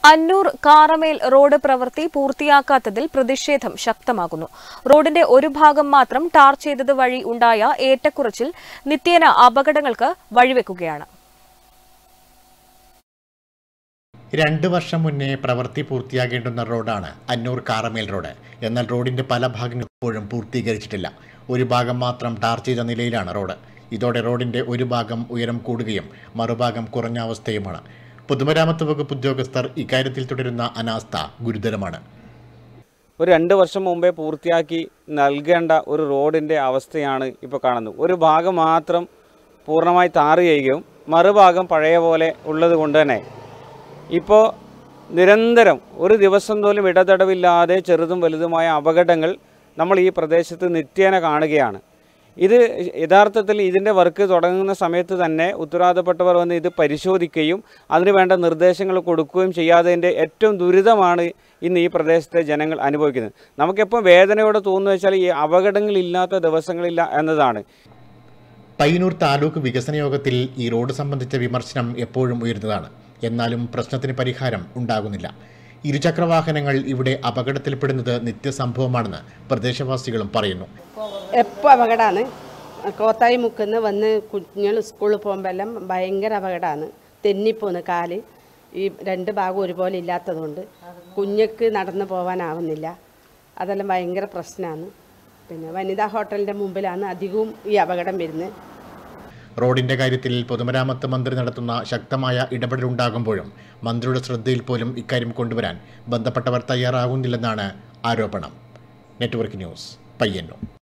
അന്നൂർ Karamel road പ്രവൃത്തി പൂർത്തിയാക്കാത്തതിൽ പ്രതിഷേധം ശക്തമാകുന്നു റോഡിന്റെ ഒരു ഭാഗം മാത്രം ടാർ ചെയ്തത് വഴി ഉണ്ടായ ഏറ്റക്കുറച്ചിൽ നിത്യേന അപകടങ്ങൾക്ക് വഴിവെക്കുകയാണ് രണ്ട് വർഷം മുന്നേ പ്രവൃത്തി പൂർത്തിയാകേണ്ടുന്ന റോഡാണ് അന്നൂർ കാറമേൽ റോഡ് എന്നാൽ റോഡിന്റെ പല ഭാഗങ്ങളും ഇപ്പോഴും പൂർത്തീകരിച്ചിട്ടില്ല ഒരു ഭാഗം മാത്രം ടാർ ചെയ്ത നിലയിലാണ് റോഡ് ഇതോടെ റോഡിന്റെ ഒരു ഭാഗം ഉയരം കൂടുകയും മറുഭാഗം കുറഞ്ഞ അവസ്ഥയുമാണ് പൊതുമരാമത്ത് വകുപ്പ് ഉദ്യോഗസ്ഥർ ഇക്കാര്യത്തിൽ തുടരുന്ന അനാസ്ഥ ഗുരുതരമാണ് ഒരു രണ്ട് വർഷം മുമ്പേ പൂർത്തിയാക്കി നൽകേണ്ട ഒരു റോഡിൻ്റെ അവസ്ഥയാണ് ഇപ്പോൾ കാണുന്നത് ഒരു ഭാഗം മാത്രം പൂർണ്ണമായി താറ് ചെയ്യുകയും മറുഭാഗം പഴയ പോലെ ഉള്ളത് കൊണ്ട് തന്നെ ഇപ്പോൾ നിരന്തരം ഒരു ദിവസം പോലും ഇടതടവില്ലാതെ ചെറുതും വലുതുമായ അപകടങ്ങൾ നമ്മൾ ഈ പ്രദേശത്ത് നിത്യേന കാണുകയാണ് ഇത് യഥാർത്ഥത്തിൽ ഇതിൻ്റെ വർക്ക് തുടങ്ങുന്ന സമയത്ത് തന്നെ ഉത്തരവാദപ്പെട്ടവർ വന്ന് ഇത് പരിശോധിക്കുകയും അതിന് വേണ്ട നിർദ്ദേശങ്ങൾ കൊടുക്കുകയും ചെയ്യാത്തതിൻ്റെ ഏറ്റവും ദുരിതമാണ് ഇന്ന് ഈ പ്രദേശത്തെ ജനങ്ങൾ അനുഭവിക്കുന്നത് നമുക്കെപ്പോൾ വേദനയോടെ തോന്നുന്നു വെച്ചാൽ ഈ അപകടങ്ങളില്ലാത്ത ദിവസങ്ങളില്ല എന്നതാണ് പയ്യന്നൂർ താലൂക്ക് വികസന യോഗത്തിൽ ഈ റോഡ് സംബന്ധിച്ച വിമർശനം എപ്പോഴും ഉയരുന്നതാണ് എന്നാലും പ്രശ്നത്തിന് പരിഹാരം ഉണ്ടാകുന്നില്ല ഇരുചക്രവാഹനങ്ങൾ ഇവിടെ അപകടത്തിൽപ്പെടുന്നത് നിത്യസംഭവമാണെന്ന് പ്രദേശവാസികളും പറയുന്നു എപ്പോൾ അപകടമാണ് കോത്തായി മുക്കുന്ന് വന്ന് കുഞ്ഞുങ്ങൾ സ്കൂളിൽ പോകുമ്പോൾ എല്ലാം ഭയങ്കര അപകടമാണ് തെന്നിപ്പോന്ന് കാല് ഈ രണ്ട് ഭാഗം ഒരുപോലെ ഇല്ലാത്തതുകൊണ്ട് കുഞ്ഞക്ക് നടന്നു പോകാനാവുന്നില്ല അതെല്ലാം ഭയങ്കര പ്രശ്നമാണ് പിന്നെ വനിതാ ഹോട്ടലിൻ്റെ മുമ്പിലാണ് അധികവും ഈ അപകടം വരുന്നത് റോഡിന്റെ കാര്യത്തിൽ പൊതുമരാമത്ത് മന്ത്രി നടത്തുന്ന ശക്തമായ ഇടപെടലുണ്ടാകുമ്പോഴും മന്ത്രിയുടെ ശ്രദ്ധയിൽ പോലും ഇക്കാര്യം കൊണ്ടുവരാൻ ബന്ധപ്പെട്ടവർ തയ്യാറാകുന്നില്ലെന്നാണ് ആരോപണം നെറ്റ്വർക്ക് ന്യൂസ് പയ്യന്നൂർ